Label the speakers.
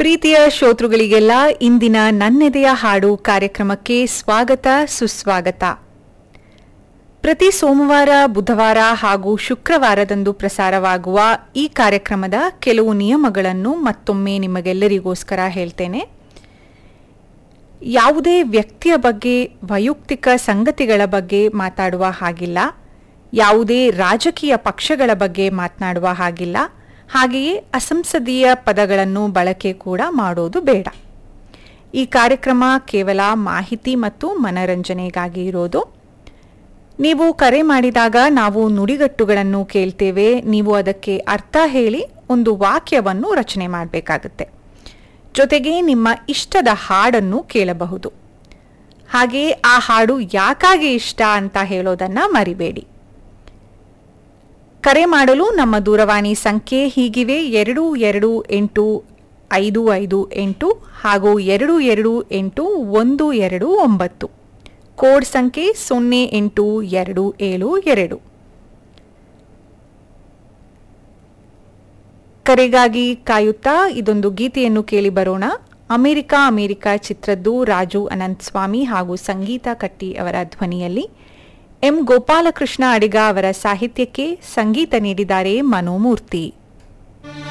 Speaker 1: ಪ್ರೀತಿಯ ಶ್ರೋತೃಗಳಿಗೆಲ್ಲ ಇಂದಿನ ನನ್ನೆದೆಯ ಹಾಡು ಕಾರ್ಯಕ್ರಮಕ್ಕೆ ಸ್ವಾಗತ ಸುಸ್ವಾಗತ ಪ್ರತಿ ಸೋಮವಾರ ಬುಧವಾರ ಹಾಗೂ ಶುಕ್ರವಾರದಂದು ಪ್ರಸಾರವಾಗುವ ಈ ಕಾರ್ಯಕ್ರಮದ ಕೆಲವು ನಿಯಮಗಳನ್ನು ಮತ್ತೊಮ್ಮೆ ನಿಮಗೆಲ್ಲರಿಗೋಸ್ಕರ ಹೇಳ್ತೇನೆ ಯಾವುದೇ ವ್ಯಕ್ತಿಯ ಬಗ್ಗೆ ವೈಯಕ್ತಿಕ ಸಂಗತಿಗಳ ಬಗ್ಗೆ ಮಾತಾಡುವ ಹಾಗಿಲ್ಲ ಯಾವುದೇ ರಾಜಕೀಯ ಪಕ್ಷಗಳ ಬಗ್ಗೆ ಮಾತನಾಡುವ ಹಾಗಿಲ್ಲ ಹಾಗೆಯೇ ಅಸಂಸದೀಯ ಪದಗಳನ್ನು ಬಳಕೆ ಕೂಡ ಮಾಡೋದು ಬೇಡ ಈ ಕಾರ್ಯಕ್ರಮ ಕೇವಲ ಮಾಹಿತಿ ಮತ್ತು ಮನರಂಜನೆಗಾಗಿ ಇರೋದು ನೀವು ಕರೆ ಮಾಡಿದಾಗ ನಾವು ನುಡಿಗಟ್ಟುಗಳನ್ನು ಕೇಳ್ತೇವೆ ನೀವು ಅದಕ್ಕೆ ಅರ್ಥ ಹೇಳಿ ಒಂದು ವಾಕ್ಯವನ್ನು ರಚನೆ ಮಾಡಬೇಕಾಗುತ್ತೆ ಜೊತೆಗೆ ನಿಮ್ಮ ಇಷ್ಟದ ಹಾಡನ್ನು ಕೇಳಬಹುದು ಹಾಗೆಯೇ ಆ ಹಾಡು ಯಾಕಾಗಿ ಇಷ್ಟ ಅಂತ ಹೇಳೋದನ್ನ ಮರಿಬೇಡಿ ಕರೆ ಮಾಡಲು ನಮ್ಮ ದೂರವಾಣಿ ಸಂಖ್ಯೆ ಹೀಗಿವೆ ಎರಡು ಎರಡು ಎಂಟು ಐದು ಐದು ಎಂಟು ಹಾಗೂ ಎರಡು ಎರಡು ಎಂಟು ಒಂದು ಎರಡು ಒಂಬತ್ತು ಕೋಡ್ ಸಂಖ್ಯೆ ಸೊನ್ನೆ ಎಂಟು ಎರಡು ಏಳು ಎರಡು ಕರೆಗಾಗಿ ಕಾಯುತ್ತಾ ಇದೊಂದು ಗೀತೆಯನ್ನು ಕೇಳಿ ಬರೋಣ ಅಮೆರಿಕ ಅಮೆರಿಕ ಚಿತ್ರದ್ದು ರಾಜು ಅನಂತ್ ಸ್ವಾಮಿ ಹಾಗೂ ಸಂಗೀತ ಕಟ್ಟಿ ಅವರ ಧ್ವನಿಯಲ್ಲಿ ಎಂ ಗೋಪಾಲಕೃಷ್ಣ ಅಡಿಗ ಅವರ ಸಾಹಿತ್ಯಕ್ಕೆ ಸಂಗೀತ ನೀಡಿದ್ದಾರೆ ಮನೋಮೂರ್ತಿ